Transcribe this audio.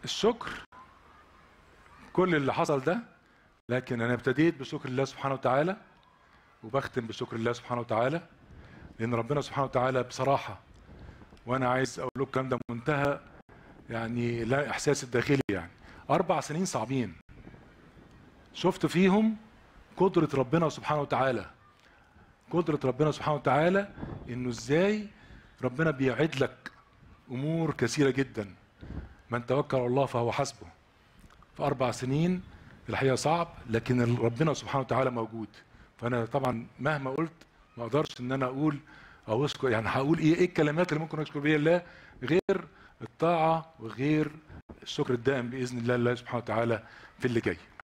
الشكر كل اللي حصل ده لكن انا ابتديت بشكر الله سبحانه وتعالى وبختم بشكر الله سبحانه وتعالى لان ربنا سبحانه وتعالى بصراحه وانا عايز اقول لكم الكلام ده منتهى يعني لا احساس الداخلي يعني اربع سنين صعبين شفت فيهم قدره ربنا سبحانه وتعالى قدره ربنا سبحانه وتعالى انه ازاي ربنا بيعد لك امور كثيره جدا من توكل على الله فهو حسبه في اربع سنين الحقيقه صعب لكن ربنا سبحانه وتعالى موجود فانا طبعا مهما قلت ما اقدرش ان انا اقول او اشكر يعني هقول ايه ايه الكلمات اللي ممكن اشكر بيها الله غير الطاعه وغير الشكر الدائم باذن الله الله سبحانه وتعالى في اللي جاي